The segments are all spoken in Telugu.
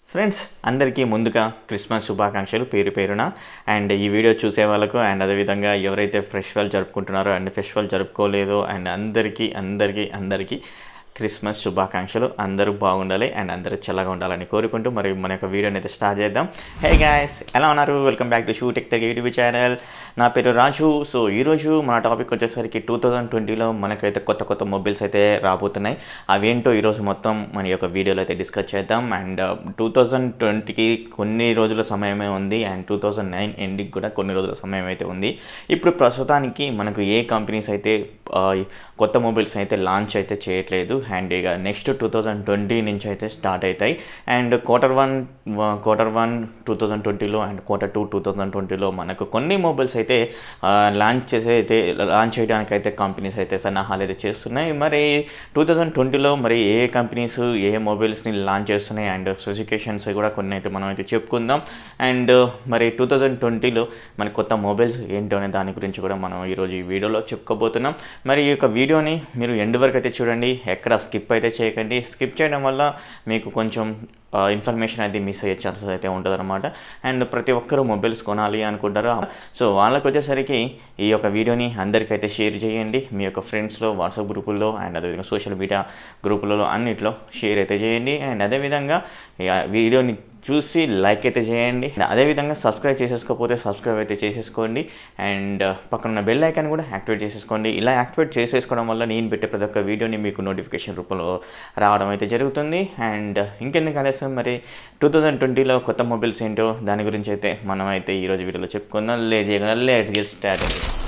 ఫ్రెండ్స్ అందరికీ ముందుగా క్రిస్మస్ శుభాకాంక్షలు పేరు పేరున అండ్ ఈ వీడియో చూసే వాళ్ళకు అండ్ అదేవిధంగా ఎవరైతే ఫెస్టివల్ జరుపుకుంటున్నారో అండ్ ఫెస్టివల్ జరుపుకోలేదో అండ్ అందరికీ అందరికీ అందరికీ క్రిస్మస్ శుభాకాంక్షలు అందరూ బాగుండాలి అండ్ అందరూ చల్లగా ఉండాలని కోరుకుంటూ మరి మన యొక్క వీడియోని అయితే స్టార్ట్ చేద్దాం హే గాయస్ ఎలా ఉన్నారు welcome back to shoo tech tech YouTube channel నా పేరు రాజు సో ఈరోజు మన టాపిక్ వచ్చేసరికి టూ థౌజండ్ ట్వంటీలో మనకైతే కొత్త కొత్త మొబైల్స్ అయితే రాబోతున్నాయి అవేంటో ఈరోజు మొత్తం మన యొక్క వీడియోలో అయితే డిస్కస్ చేద్దాం అండ్ టూ థౌజండ్ ట్వంటీకి కొన్ని రోజుల సమయమే ఉంది and two thousand nine ending కూడా కొన్ని రోజుల సమయం అయితే ఉంది ఇప్పుడు ప్రస్తుతానికి మనకు ఏ కంపెనీస్ అయితే ఆ, కొత్త మొబైల్స్ అయితే లాంచ్ అయితే చేయట్లేదు అండ్ ఇక నెక్స్ట్ టూ థౌజండ్ ట్వంటీ నుంచి అయితే స్టార్ట్ అవుతాయి and quarter one quarter one two thousand ట్వంటీలో and quarter two two thousand ట్వంటీలో మనకు కొన్ని మొబైల్స్ అయితే లాంచ్ చేసే అయితే లాంచ్ చేయడానికి అయితే కంపెనీస్ అయితే సన్నాహాలు అయితే చేస్తున్నాయి మరి టూ థౌజండ్ ట్వంటీలో మరి ఏ కంపెనీస్ ఏ మొబైల్స్ని లాంచ్ చేస్తున్నాయి అండ్ స్పెసిఫికేషన్స్ కూడా కొన్ని అయితే మనం అయితే చెప్పుకుందాం అండ్ మరి టూ థౌజండ్ ట్వంటీలో మన కొత్త మొబైల్స్ ఏంటో అనే దాని గురించి కూడా మనం ఈరోజు ఈ వీడియోలో చెప్పుకోబోతున్నాం మరి ఈ యొక్క వీడియోని మీరు ఎండ్ వరకు అయితే చూడండి ఎక్కడ స్కిప్ అయితే చేయకండి స్కిప్ చేయడం వల్ల మీకు కొంచెం ఇన్ఫర్మేషన్ అయితే మిస్ అయ్యే ఛాన్సెస్ అయితే ఉంటుందన్నమాట అండ్ ప్రతి ఒక్కరూ మొబైల్స్ కొనాలి అనుకుంటారు సో వాళ్ళకి వచ్చేసరికి ఈ యొక్క వీడియోని అందరికైతే షేర్ చేయండి మీ యొక్క ఫ్రెండ్స్లో వాట్సాప్ గ్రూపుల్లో అండ్ అదేవిధంగా సోషల్ మీడియా గ్రూపులలో అన్నిట్లో షేర్ అయితే చేయండి అండ్ అదేవిధంగా ఈ వీడియోని చూసి లైక్ అయితే చేయండి And అదేవిధంగా సబ్స్క్రైబ్ చేసేసుకోకపోతే సబ్స్క్రైబ్ అయితే చేసేసుకోండి అండ్ పక్కన ఉన్న బెల్ ఐకాన్ కూడా యాక్టివేట్ చేసేసుకోండి ఇలా యాక్టివేట్ చేసేసుకోవడం వల్ల నేను పెట్టే ప్రతి ఒక్క వీడియోని మీకు నోటిఫికేషన్ రూపంలో రావడం అయితే జరుగుతుంది అండ్ ఇంకెందుకు ఆలస్యం మరి టూ థౌజండ్ ట్వంటీలో కొత్త మొబైల్స్ ఏంటో దాని గురించి అయితే మనం అయితే ఈరోజు వీడియోలో చెప్పుకుందాం లేట్ చేయకుండా let's get start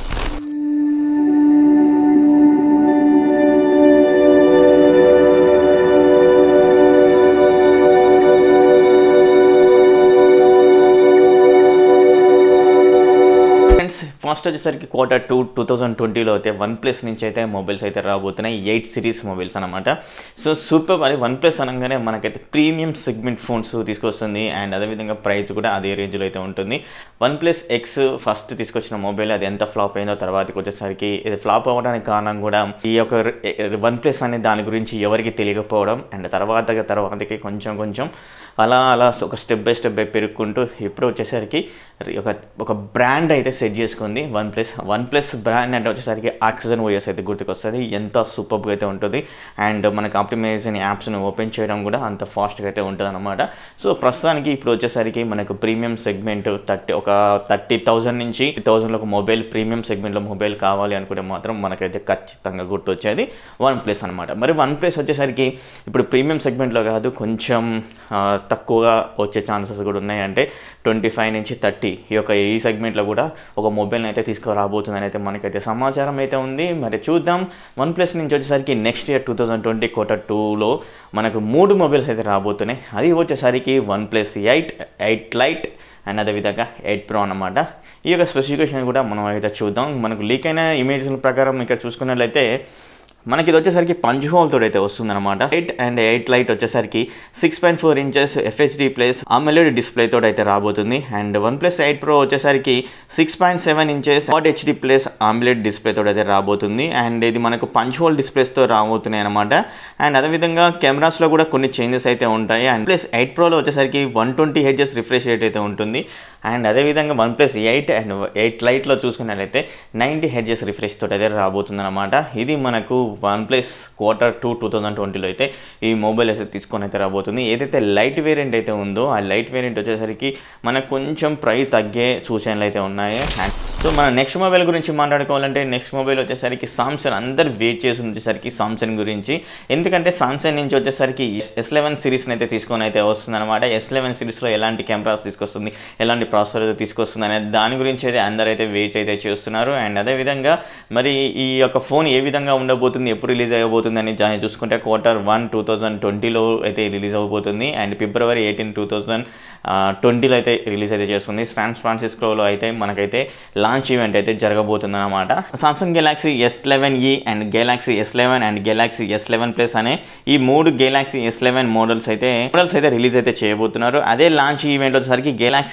friends first వచ్చేసరికి క్వార్టర్ టూ టూ థౌజండ్ ట్వంటీలో అయితే వన్ ప్లస్ నుంచి అయితే మొబైల్స్ అయితే రాబోతున్నాయి ఎయిట్ సిరీస్ మొబైల్స్ అనమాట సో సూపర్ మరి వన్ ప్లస్ అనగానే మనకైతే ప్రీమియం సెగ్మెంట్ ఫోన్స్ తీసుకొస్తుంది అండ్ అదేవిధంగా ప్రైస్ కూడా అదే రేంజ్లో అయితే ఉంటుంది వన్ ప్లస్ ఎక్స్ ఫస్ట్ తీసుకొచ్చిన మొబైల్ అది ఎంత ఫ్లాప్ అయిందో తర్వాతకి వచ్చేసరికి ఇది ఫ్లాప్ అవ్వడానికి కారణం కూడా ఈ యొక్క వన్ ప్లస్ అనే దాని గురించి ఎవరికి తెలియకపోవడం అండ్ తర్వాత తర్వాతకి కొంచెం కొంచెం అలా అలా ఒక స్టెప్ బై స్టెప్ బై పెరుగుకుంటూ ఇప్పుడు వచ్చేసరికి ఒక ఒక బ్రాండ్ అయితే సెట్ చేసుకుంది OnePlus OnePlus brand అంటే వచ్చేసరికి ఆక్సిజన్ ఓఎస్ అయితే గుర్తుకొస్తుంది ఎంత సూపర్గా అయితే ఉంటుంది అండ్ మనకి ఆప్టిమైజేషన్ యాప్స్ని ఓపెన్ చేయడం కూడా అంత ఫాస్ట్గా అయితే ఉంటుంది అనమాట సో ప్రస్తుతానికి ఇప్పుడు వచ్చేసరికి మనకు ప్రీమియం సెగ్మెంట్ థర్టీ ఒక థర్టీ థౌజండ్ నుంచి థౌజండ్లో ఒక మొబైల్ ప్రీమియం సెగ్మెంట్లో మొబైల్ కావాలి అనుకుంటే మాత్రం మనకైతే ఖచ్చితంగా గుర్తొచ్చేది వన్ ప్లస్ అనమాట మరి వన్ ప్లస్ వచ్చేసరికి ఇప్పుడు ప్రీమియం సెగ్మెంట్లో కాదు కొంచెం ఆ, తక్కువగా వచ్చే ఛాన్సెస్ కూడా ఉన్నాయి అంటే ట్వంటీ ఫైవ్ నుంచి థర్టీ ఈ యొక్క ఈ సెగ్మెంట్లో కూడా ఒక మొబైల్ని అయితే తీసుకురాబోతుందని అయితే మనకైతే సమాచారం అయితే ఉంది మరి చూద్దాం వన్ ప్లస్ నుంచి వచ్చేసరికి next year two thousand twenty quarter టూలో మనకు మూడు మొబైల్స్ అయితే రాబోతున్నాయి అది వచ్చేసరికి OnePlus eight eight lite and అదేవిధంగా ఎయిట్ ప్రో అనమాట ఈ యొక్క స్పెసిఫికేషన్ కూడా మనం అయితే చూద్దాం మనకు లీక్ అయిన ఇమేజ్ల ప్రకారం ఇక్కడ చూసుకున్నట్లయితే మనకి ఇది వచ్చేసరికి పంచ్ హోల్తో అయితే వస్తుందన్నమాట ఎయిట్ అండ్ ఎయిట్ లైట్ వచ్చేసరికి six point four inches FHD plus AMOLED display తోటి అయితే రాబోతుంది and OnePlus eight pro వచ్చేసరికి six point seven inches quad HD plus AMOLED display తోటి అయితే రాబోతుంది అండ్ ఇది మనకు పంచ్ హోల్ డిస్ప్లేస్తో రాబోతున్నాయి అనమాట అండ్ అదేవిధంగా కెమెరాస్లో కూడా కొన్ని చేంజెస్ అయితే ఉంటాయి అండ్ ప్లస్ ఎయిట్ ప్రోలో వచ్చేసరికి one twenty HS refresh rate అయితే ఉంటుంది అండ్ అదేవిధంగా OnePlus eight and eight లైట్లో చూసుకున్నట్లయితే నైంటీ హెచ్ఎస్ రిఫ్రెష్ తోటి అయితే రాబోతుంది అనమాట ఇది మనకు OnePlus quarter two two thousand ట్వంటీలో అయితే ఈ మొబైల్ అయితే తీసుకొని అయితే రాబోతుంది ఏదైతే లైట్ వేరియంట్ అయితే ఉందో ఆ లైట్ వేరియంట్ వచ్చేసరికి మనకు కొంచెం ప్రైస్ తగ్గే సూచనలు అయితే ఉన్నాయి అండ్ సో మన నెక్స్ట్ మొబైల్ గురించి మాట్లాడుకోవాలంటే నెక్స్ట్ మొబైల్ వచ్చేసరికి సామ్సంగ్ అందరు వెయిట్ చేసి వచ్చేసరికి సామ్సంగ్ గురించి ఎందుకంటే సామ్సంగ్ నుంచి వచ్చేసరికి ఎస్ లెవెన్ సిరీస్ని అయితే తీసుకొని అయితే వస్తుంది అనమాట ఎస్ లెవెన్ సిరీస్లో ఎలాంటి కెమెరాస్ తీసుకొస్తుంది ఎలాంటి ప్రాసెసర్ అయితే తీసుకొస్తుంది అనే దాని గురించి అయితే అందరూ అయితే వెయిట్ అయితే చేస్తున్నారు అండ్ అదేవిధంగా మరి ఈ యొక్క ఫోన్ ఏ విధంగా ఉండబోతుంది ఎప్పుడు రిలీజ్ అవ్వబోతుంది అని దాన్ని చూసుకుంటే క్వార్టర్ వన్ టూ థౌజండ్ ట్వంటీలో అయితే రిలీజ్ అవ్వబోతుంది అండ్ ఫిబ్రవరి ఎయిటీన్ టూ థౌజండ్ ట్వంటీలో అయితే రిలీజ్ అయితే చేస్తుంది శాన్ ఫ్రాన్సిస్కోలో అయితే మనకైతే లాంచ్ ఈవెంట్ అయితే జరగబోతుంది అనమాట Samsung Galaxy S eleven E and Galaxy S eleven and Galaxy S eleven plus అనే ఈ మూడు గెలాక్సీ ఎస్ లెవెన్ మోడల్స్ అయితే మోడల్స్ అయితే రిలీజ్ అయితే చేయబోతున్నారు అదే లాంచ్ ఈవెంట్ వచ్చేసరికి గెలాక్సీ ఫోల్డ్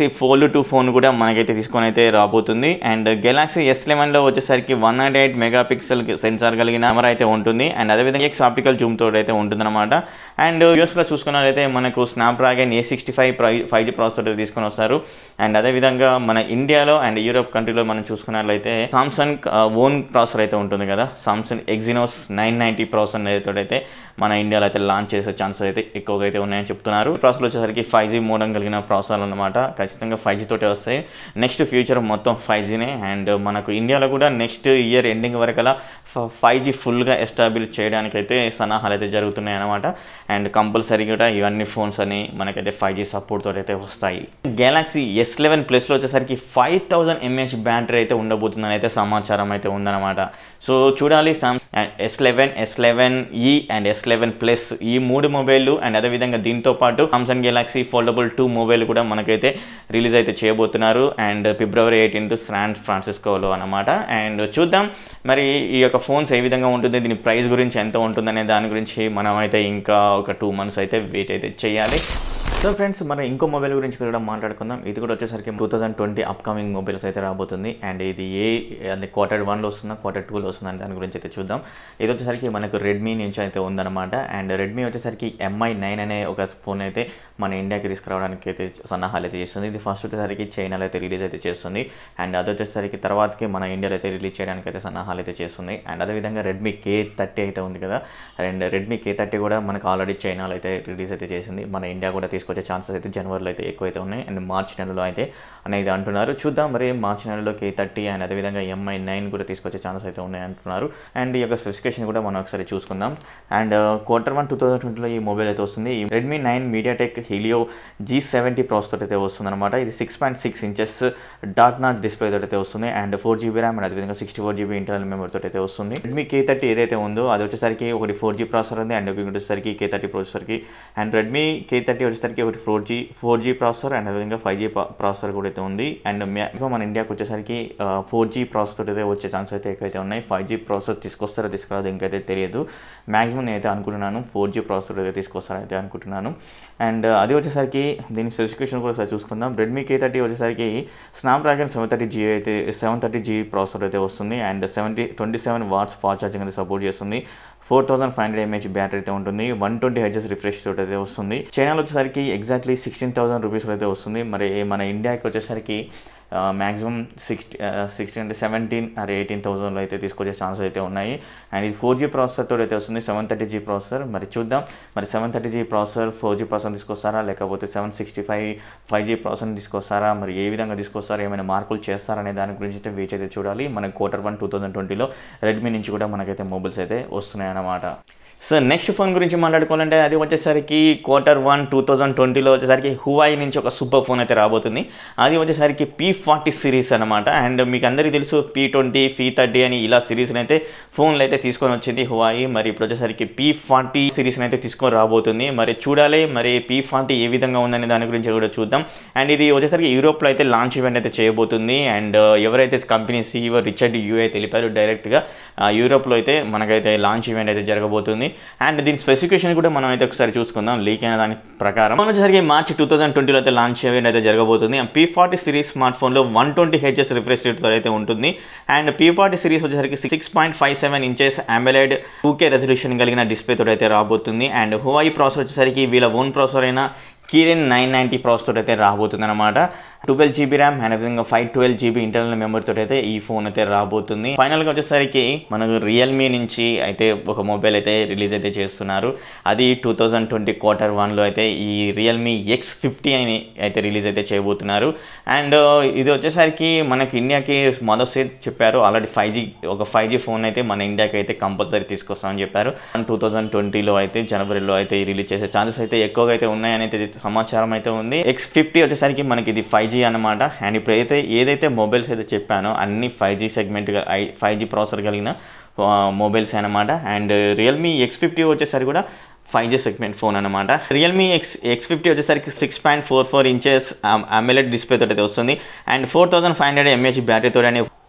టూ ఫోన్ కూడా మనకైతే తీసుకొని అయితే రాబోతుంది అండ్ గెలాక్సీ ఎస్ లెవెన్లో వచ్చేసరికి one nought eight megapixel sensor కలిగిన కెమెరా అయితే ఉంటుంది అండ్ అదేవిధంగా ఎక్స్ ఆప్టికల్ జూమ్ తోటి అయితే ఉంటుందన్నమాట అండ్ యూఎస్లో చూసుకున్నట్లయితే మనకు Snapdragon eight sixty five five G processor తీసుకొని వస్తారు అండ్ అదేవిధంగా మన ఇండియాలో అండ్ యూరోప్ కంట్రీలో మనం చూసుకున్నట్లయితే సామ్సంగ్ ఓన్ ప్రాసెసర్ అయితే ఉంటుంది కదా Samsung Exynos nine ninety processor అయితే మన ఇండియాలో అయితే లాంచ్ చేసే ఛాన్సెస్ అయితే ఎక్కువగా అయితే ఉన్నాయని చెప్తున్నారు ప్రాసెసర్ వచ్చేసరికి ఫైవ్ జీ మోడల్ కలిగిన ప్రాసెసర్ అనమాట ఖచ్చితంగా ఫైవ్ జీ తోటే వస్తాయి నెక్స్ట్ ఫ్యూచర్ మొత్తం ఫైవ్ జీనే అండ్ మనకు ఇండియాలో కూడా నెక్స్ట్ ఇయర్ ఎండింగ్ వరకలా ఫైవ్ జీ ఫుల్గా ఎస్టాబ్లిష్ చేయడానికైతే సన్నాహాలు అయితే జరుగుతున్నాయి అనమాట అండ్ కంపల్సరీ కూడా ఇవన్నీ ఫోన్స్ అని మనకైతే ఫైవ్ జీ సపోర్ట్ తోటి అయితే వస్తాయి గెలాక్సీ ఎస్ లెవెన్ ప్లస్లో వచ్చేసరికి ఫైవ్ థౌజండ్ ఎంఏహెచ్ బ్యాటరీ అయితే ఉండబోతుందని అయితే సమాచారం అయితే ఉందన్నమాట సో చూడాలి Sam S eleven S eleven E and S eleven plus ఈ మూడు మొబైల్ అండ్ అదేవిధంగా దీంతో పాటు Samsung Galaxy foldable two mobile కూడా మనకైతే రిలీజ్ అయితే చేయబోతున్నారు అండ్ ఫిబ్రవరి ఎయిటీన్త్ శాన్ ఫ్రాన్సిస్కోలో అనమాట అండ్ చూద్దాం మరి ఈ యొక్క ఫోన్స్ ఏ విధంగా ఉంటుంది దీని ప్రైస్ గురించి ఎంత ఉంటుందనే దాని గురించి మనం అయితే ఇంకా ఒక టూ మంత్స్ అయితే వెయిట్ అయితే చేయాలి సో ఫ్రెండ్స్ మనం ఇంకో మొబైల్ గురించి కూడా మాట్లాడుకుందాం ఇది కూడా వచ్చేసరికి two thousand twenty upcoming mobiles అయితే రాబోతుంది అండ్ ఇది ఏ అది క్వార్టర్ వన్లో వస్తుందా క్వార్టర్ టూలో వస్తుందా దాని గురించి అయితే చూద్దాం ఇది వచ్చేసరికి మనకు రెడ్మీ నుంచి అయితే ఉందన్నమాట అండ్ రెడ్మీ వచ్చేసరికి ఎంఐ నైన్ అనే ఒక ఫోన్ అయితే మన ఇండియాకి తీసుకురావడానికి అయితే సన్నాహాలు అయితే చేస్తుంది ఇది ఫస్ట్ వచ్చేసరికి చైనాలో అయితే రిలీజ్ అయితే చేస్తుంది అండ్ అది వచ్చేసరికి తర్వాతకి మన ఇండియాలో అయితే రిలీజ్ చేయడానికి అయితే సన్నాహాలు అయితే చేస్తుంది అండ్ అదేవిధంగా రెడ్మీ కే థర్టీ అయితే ఉంది కదా అండ్ రెడ్మీ కే థర్టీ కూడా మనకు ఆల్రెడీ చైనాలో అయితే రిలీజ్ అయితే చేసింది మన ఇండియా కూడా తీసుకొచ్చే ఛాన్సెస్ అయితే జనవరిలో అయితే ఎక్కువైతే ఉన్నాయి అండ్ మార్చ్ నెలలో అయితే అనేది అంటున్నారు చూద్దాం మరి మార్చ్ నెలలో కే థర్టీ అండ్ అదేవిధంగా ఎంఐ నైన్ కూడా తీసుకొచ్చే ఛాన్సెస్ అయితే ఉన్నాయి అంటున్నారు అండ్ ఈ యొక్క స్పెసిఫికేషన్ కూడా మనం ఒకసారి చూసుకుందాం and quarter one two thousand ట్వంటీలో ఈ మొబైల్ అయితే వస్తుంది ఈ Redmi nine MediaTek Helio G seventy processor అయితే వస్తుంది అనమాట ఇది six point six inches dot notch display తోటి అయితే వస్తుంది and four GB RAM and అదేవిధంగా sixty four GB internal memory తోటి అయితే వస్తుంది రెడ్మీ కే థర్టీ ఏదైతే ఉందో అది వచ్చేసరికి ఒకటి ఫోర్ జీ ప్రాసెసర్ ఉంది అండ్ ఒకటి వచ్చేసరికి కే థర్టీ ప్రాసెసర్కి అండ్ రెడ్మీ కే థర్టీ వచ్చేసరికి ఒకటి four G four G processor and అదేవిధంగా ఫైవ్ జీ ప్రాసెసర్ కూడా అయితే ఉంది అండ్ మ్యాక్సిమం మన ఇండియాకి వచ్చేసరికి ఫోర్ జీ ప్రాసెసర్ అయితే వచ్చే ఛాన్స్ అయితే ఎక్కువైతే ఉన్నాయి ఫైవ్ జీ ప్రాసెసర్ తీసుకొస్తారో తీసుకురాదో ఇంకైతే తెలియదు మ్యాక్సిమం నేనైతే అనుకుంటున్నాను ఫోర్ జీ ప్రాసెసర్ అయితే తీసుకొస్తారో అయితే అనుకుంటున్నాను అండ్ అది వచ్చేసరికి దీని స్పెసిఫికేషన్ కూడా ఒకసారి చూసుకుందాం రెడ్మీ కే థర్టీ వచ్చేసరికి స్నాప్డ్రాగన్ సెవెన్ థర్టీ జీ అయితే సెవెన్ థర్టీ జీ ప్రాసెసర్ అయితే వస్తుంది and seventy twenty seven watts fast charging అయితే సపోర్ట్ చేస్తుంది four thousand five hundred mAh battery అయితే ఉంటుంది వన్ ట్వంటీ హెచ్ఎస్ రిఫ్రెష్ తోటి అయితే వస్తుంది చైనాలో వచ్చేసరికి ఎగ్జాక్ట్లీ సిక్స్టీన్ థౌసండ్ రూపీస్ అయితే వస్తుంది మరి మన ఇండియాకి వచ్చేసరికి మ్యాక్సిమం సిక్స్టీ సిక్స్టీ అంటే సెవెంటీన్ ఆర్ ఎయిటీన్ థౌసండ్లో అయితే తీసుకొచ్చే ఛాన్స్ అయితే ఉన్నాయి అండ్ ఇది ఫోర్ జీ ప్రాసెసర్తో అయితే వస్తుంది సెవెన్ థర్టీ జీ ప్రాసెసర్ మరి చూద్దాం మరి seven thirty G processor four G processor తీసుకొస్తారా లేకపోతే seven sixty five five G processor తీసుకొస్తారా మరి ఏ విధంగా తీసుకొస్తారా ఏమైనా మార్పులు చేస్తారనే దాని గురించి అయితే వేచి అయితే చూడాలి మనకి క్వార్టర్ వన్ టూ థౌసండ్ ట్వంటీలో రెడ్మీ నుంచి కూడా మనకైతే మొబైల్స్ అయితే వస్తున్నాయి అన్నమాట సో నెక్స్ట్ ఫోన్ గురించి మాట్లాడుకోవాలంటే అది వచ్చేసరికి క్వార్టర్ వన్ టూ థౌజండ్ ట్వంటీలో వచ్చేసరికి హువాయి నుంచి ఒక సూపర్ ఫోన్ అయితే రాబోతుంది అది వచ్చేసరికి పీ ఫార్టీ సిరీస్ అనమాట అండ్ మీకు అందరికీ తెలుసు పీ ట్వంటీ పీ థర్టీ అని ఇలా సిరీస్ని అయితే ఫోన్లు అయితే తీసుకొని వచ్చింది హువాయి మరి ఇప్పుడు వచ్చేసరికి పీ ఫార్టీ సిరీస్ని అయితే తీసుకొని రాబోతుంది మరి చూడాలి మరి పీ ఫార్టీ ఏ విధంగా ఉందనే దాని గురించి కూడా చూద్దాం అండ్ ఇది వచ్చేసరికి యూరోప్లో అయితే లాంచ్ ఈవెంట్ అయితే చేయబోతుంది అండ్ ఎవరైతే కంపెనీ సీఈఓ రిచర్డ్ యూఏ తెలిపారు డైరెక్ట్గా యూరోప్లో అయితే మనకైతే లాంచ్ ఈవెంట్ అయితే జరగబోతుంది అండ్ దీని స్పెసిఫికేషన్ కూడా మనం అయితే ఒకసారి చూసుకుందాం లీక్ అయిన దాని ప్రకారం మన వచ్చేసరికి మార్చి టూ థౌసండ్ ట్వంటీలో అయితే లాంచ్ ఈవెంట్ అయితే జరగబోతుంది పీ ఫార్టీ సిరీస్ స్మార్ట్ ఫోన్లో వన్ ట్వంటీ హెచ్ఎస్ రిఫ్రెష్ రేట్తో అయితే ఉంటుంది అండ్ పీ ఫార్టీ సిరీస్ వచ్చేసరికి six point five seven inches AMOLED two K resolution కలిగిన డిస్ప్లే తోటి అయితే రాబోతుంది అండ్ హువాయి ప్రాసెసర్ వచ్చేసరికి వీళ్ళ ఓన్ ప్రాసెసర్ అయినా కీరెన్ నైన్ నైంటీ ప్రాసెసర్ అయితే రాబోతుంది అనమాట ట్వెల్వ్ జీబీ ర్యామ్ అండ్ విధంగా ఫైవ్ ట్వెల్వ్ జీబీ ఇంటర్నల్ మెమరీతో అయితే ఈ ఫోన్ అయితే రాబోతుంది ఫైనల్గా వచ్చేసరికి మనకు రియల్మీ నుంచి అయితే ఒక మొబైల్ అయితే రిలీజ్ అయితే చేస్తున్నారు అది టూ థౌజండ్ ట్వంటీ క్వార్టర్ వన్లో అయితే ఈ రియల్మీ ఎక్స్ ఫిఫ్టీ అని అయితే రిలీజ్ అయితే చేయబోతున్నారు అండ్ ఇది వచ్చేసరికి మనకి ఇండియాకి మొదటి చెప్పారు ఆల్రెడీ ఫైవ్ జీ ఒక ఫైవ్ జీ ఫోన్ అయితే మన ఇండియాకి అయితే కంపల్సరీ తీసుకొస్తామని చెప్పారు టూ థౌజండ్ ట్వంటీలో అయితే జనవరిలో అయితే రిలీజ్ చేసే ఛాన్సెస్ అయితే ఎక్కువగా అయితే ఉన్నాయని అయితే సమాచారం అయితే ఉంది ఎక్స్ ఫిఫ్టీ వచ్చేసరికి మనకి ఇది ఫైవ్ జీ అనమాట అండ్ ఇప్పుడు అయితే ఏదైతే మొబైల్స్ అయితే చెప్పానో అన్ని five G segment five G processor కలిగిన మొబైల్స్ అనమాట అండ్ రియల్మీ ఎక్స్ ఫిఫ్టీ వచ్చేసరికి కూడా ఫైవ్ జీ సెగ్మెంట్ ఫోన్ అనమాట రియల్మీ ఎక్స్ ఎక్స్ ఫిఫ్టీ వచ్చేసరికి six point four four inches AMOLED display తోటి అయితే వస్తుంది and four thousand five hundred mAh బ్యాటరీతో అని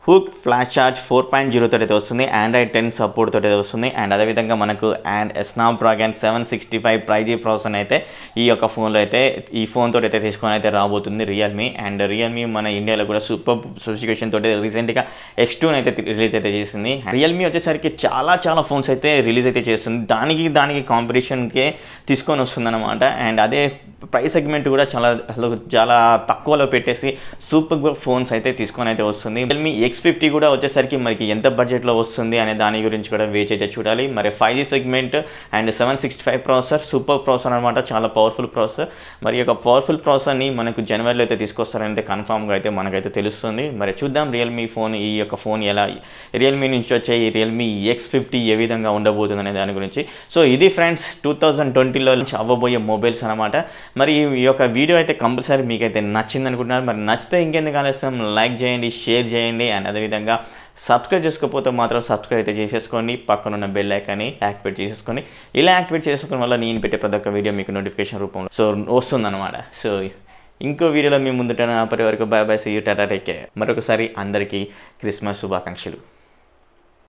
hook flash charge four point zero తోటి అయితే వస్తుంది ఆండ్రాయిడ్ టెన్ సపోర్ట్ తోటి అయితే వస్తుంది అండ్ అదేవిధంగా మనకు and Snapdragon seven sixty five ప్రైజీ ప్రాసెసర్ అయితే ఈ యొక్క ఫోన్లో అయితే ఈ ఫోన్ తోటి అయితే తీసుకొని అయితే రాబోతుంది రియల్మీ అండ్ రియల్మీ మన ఇండియాలో కూడా సూపర్ స్పెసిఫికేషన్ తోటి రీసెంట్గా ఎక్స్ టూన్ అయితే రిలీజ్ అయితే చేసింది రియల్మీ వచ్చేసరికి చాలా చాలా ఫోన్స్ అయితే రిలీజ్ అయితే చేస్తుంది దానికి దానికి కాంపిటీషన్కే తీసుకొని వస్తుంది అనమాట అండ్ అదే ప్రైస్ సెగ్మెంట్ కూడా చాలా అసలు చాలా తక్కువలో పెట్టేసి సూపర్ ఫోన్స్ అయితే తీసుకొని అయితే వస్తుంది రియల్మీ ఎక్స్ ఫిఫ్టీ కూడా వచ్చేసరికి మనకి ఎంత బడ్జెట్లో వస్తుంది అనే దాని గురించి కూడా వేచి అయితే చూడాలి మరి five G segment and seven sixty five processor super processor అనమాట చాలా పవర్ఫుల్ ప్రాసెసర్ మరి ఈ యొక్క పవర్ఫుల్ ప్రాసెసర్ని మనకు జనవరిలో అయితే తీసుకొస్తారని అయితే కన్ఫామ్గా అయితే మనకైతే తెలుస్తుంది మరి చూద్దాం రియల్మీ ఫోన్ ఈ యొక్క ఫోన్ ఎలా రియల్మీ నుంచి వచ్చే ఈ రియల్మీ ఎక్స్ ఫిఫ్టీ ఏ విధంగా ఉండబోతుంది అనే దాని గురించి సో ఇది ఫ్రెండ్స్ టూ థౌజండ్ ట్వంటీలో అవ్వబోయే మొబైల్స్ అనమాట మరి ఈ యొక్క వీడియో అయితే కంపల్సరీ మీకైతే నచ్చింది అనుకుంటున్నారు మరి నచ్చితే ఇంకెందుకు ఆలస్యం లైక్ చేయండి షేర్ చేయండి అండ్ అదేవిధంగా సబ్స్క్రైబ్ చేసుకోకపోతే మాత్రం సబ్స్క్రైబ్ అయితే చేసేసుకోండి పక్కన ఉన్న బెల్ ఐకాన్ని యాక్టివేట్ చేసేసుకొని ఇలా యాక్టివేట్ చేసుకోవడం వల్ల నేను పెట్టే ప్రతి ఒక్క వీడియో మీకు నోటిఫికేషన్ రూపంలో సో వస్తుందన్నమాట సో ఇంకో వీడియోలో మీ ముందుట అప్పటి వరకు bye bye see you tata take care మరొకసారి అందరికీ క్రిస్మస్ శుభాకాంక్షలు